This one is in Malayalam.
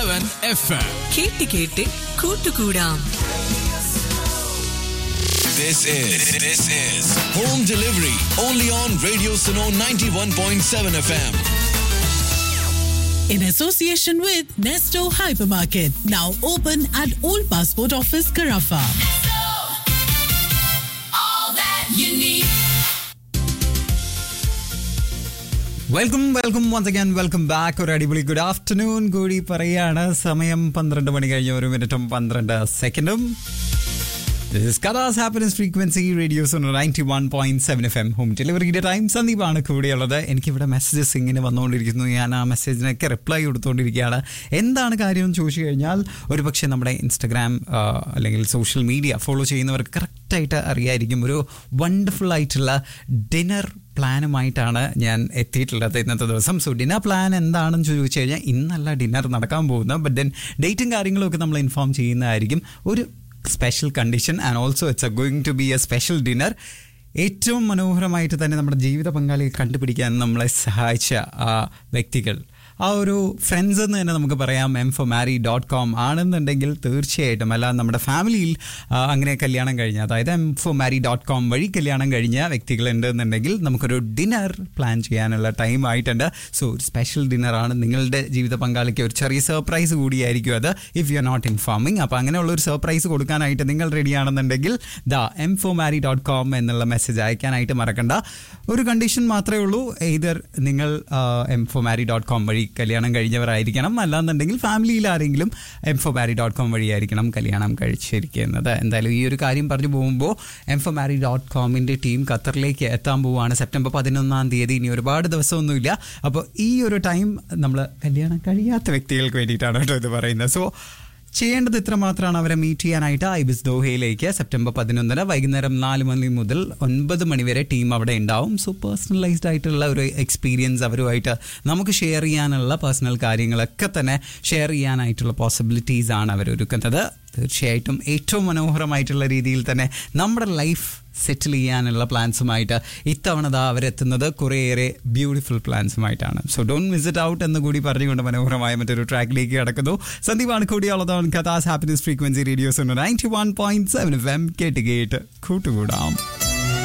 91.7 FM. കേട്ട് കേട്ട് കൂട്ടുകൂടാം This is this is home delivery only on Radio Suno 91.7 FM. in association with Nesto Hypermarket, now open at Old Passport Office, Carafa. Welcome welcome once again welcome back ഒരു അടിപൊളി ഗുഡ് ആഫ്റ്റർനൂൺ കൂടി പറയാണ് സമയം പന്ത്രണ്ട് മണി കഴിഞ്ഞ ഒരു മിനിറ്റും പന്ത്രണ്ട് സെക്കൻഡും Qatar's happiness frequency radios ninety one point seven F M home ഡെലിവറിയുടെ ടൈം സന്ദീപാണ് കൂടിയുള്ളത് എനിക്കിവിടെ മെസ്സേജസ് ഇങ്ങനെ വന്നുകൊണ്ടിരിക്കുന്നു ഞാൻ ആ മെസ്സേജിനൊക്കെ റിപ്ലൈ കൊടുത്തുകൊണ്ടിരിക്കുകയാണ് എന്താണ് കാര്യം എന്ന് ചോദിച്ചു കഴിഞ്ഞാൽ ഒരുപക്ഷെ നമ്മുടെ ഇൻസ്റ്റഗ്രാം ആ, അല്ലെങ്കിൽ സോഷ്യൽ മീഡിയ ഫോളോ ചെയ്യുന്നവർക്ക് കറക്റ്റായിട്ട് അറിയായിരിക്കും ഒരു വണ്ടർഫുൾ ആയിട്ടുള്ള ഡിന്നർ പ്ലാനുമായിട്ടാണ് ഞാൻ എത്തിയിട്ടുള്ളത് ഇന്നത്തെ ദിവസം സോ ഡിന്നർ പ്ലാൻ എന്താണെന്ന് ചോദിച്ചു കഴിഞ്ഞാൽ ഇന്നല്ല ഡിന്നർ നടക്കാൻ പോകുന്നത് ബട്ട് ദെൻ ഡേറ്റും കാര്യങ്ങളും ഒക്കെ നമ്മൾ ഇൻഫോം ചെയ്യുന്നതായിരിക്കും ഒരു special condition and also it's a going to be a special dinner ഏറ്റവും മനോഹരമായിട്ട് തന്നെ നമ്മുടെ ജീവിത പങ്കാളിയെ കണ്ടുപിടിക്കാൻ നമ്മളെ സഹായിച്ച ആ വ്യക്തികൾ ആ ഒരു ഫ്രണ്ട്സ് എന്ന് തന്നെ നമുക്ക് പറയാം M four marry dot com ആണെന്നുണ്ടെങ്കിൽ തീർച്ചയായിട്ടും അല്ല നമ്മുടെ ഫാമിലിയിൽ ആ, അങ്ങനെ കല്യാണം കഴിഞ്ഞ അതായത് M four marry dot com വഴി കല്യാണം കഴിഞ്ഞ വ്യക്തികളുണ്ട് എന്നുണ്ടെങ്കിൽ നമുക്കൊരു ഡിന്നർ പ്ലാൻ ചെയ്യാനുള്ള ടൈം ആയിട്ടുണ്ട് സോ ഒരു സ്പെഷ്യൽ ഡിന്നറാണ് നിങ്ങളുടെ ജീവിത പങ്കാളിക്ക് ഒരു ചെറിയ സർപ്രൈസ് കൂടിയായിരിക്കും അത് if you are not informing അപ്പോൾ അങ്ങനെയുള്ള ഒരു സർപ്രൈസ് കൊടുക്കാനായിട്ട് നിങ്ങൾ റെഡിയാണെന്നുണ്ടെങ്കിൽ the M four marry dot com എന്നുള്ള മെസ്സേജ് അയക്കാനായിട്ട് മറക്കണ്ട ഒരു കണ്ടീഷൻ മാത്രമേ ഉള്ളൂ എയ്തർ നിങ്ങൾ M four marry dot com വഴി കല്യാണം കഴിഞ്ഞവരായിരിക്കണം അല്ലാന്നുണ്ടെങ്കിൽ ഫാമിലിയിൽ ആരെങ്കിലും M four marry dot com വഴിയായിരിക്കണം കല്യാണം കഴിച്ചിരിക്കുന്നത് എന്തായാലും ഈ ഒരു കാര്യം പറഞ്ഞു പോകുമ്പോൾ എം ഫോർ മാരി ഡോട്ട് കോമിൻ്റെ ടീം ഖത്തറിലേക്ക് എത്താൻ പോവുകയാണ് സെപ്റ്റംബർ പതിനൊന്നാം തീയതി ഇനി ഒരുപാട് ദിവസമൊന്നുമില്ല അപ്പോൾ ഈ ഒരു ടൈം നമ്മൾ കല്യാണം കഴിയാത്ത വ്യക്തികൾക്ക് വേണ്ടിയിട്ടാണ് കേട്ടോ ഇത് പറയുന്നത് സോ ചെയ്യേണ്ടത് ഇത്ര മാത്രമാണ് അവരെ മീറ്റ് ചെയ്യാനായിട്ട് ഐബിസ് ദോഹയിലേക്ക് സെപ്റ്റംബർ പതിനൊന്നിന് വൈകുന്നേരം നാല് മണി മുതൽ ഒൻപത് മണി വരെ ടീം അവിടെ ഉണ്ടാവും സോ പേഴ്സണലൈസ്ഡ് ആയിട്ടുള്ള ഒരു എക്സ്പീരിയൻസ് അവരുമായിട്ട് നമുക്ക് ഷെയർ ചെയ്യാനുള്ള പേഴ്സണൽ കാര്യങ്ങളൊക്കെ തന്നെ ഷെയർ ചെയ്യാനായിട്ടുള്ള പോസിബിലിറ്റീസ് ആണ് അവർ ഒരുക്കുന്നത് തീർച്ചയായിട്ടും ഏറ്റവും മനോഹരമായിട്ടുള്ള രീതിയിൽ തന്നെ നമ്മുടെ ലൈഫ് സെറ്റിൽ ചെയ്യാനുള്ള പ്ലാൻസുമായിട്ട് ഇത്തവണ ദാ അവരെത്തുന്നത് കുറേയേറെ ബ്യൂട്ടിഫുൾ പ്ലാൻസുമായിട്ടാണ് സോ ഡോണ്ട് വിസിറ്റ് ഔട്ട് എന്ന് കൂടി പറഞ്ഞുകൊണ്ട് മനോഹരമായ മറ്റൊരു ട്രാക്കിലേക്ക് കടക്കുന്നു സന്ദീപാണ് കൂടിയുള്ളതാണ് Qatar's happiness frequency radios ninety one point seven F M കേട്ട് കേട്ട് കൂട്ടുകൂടാം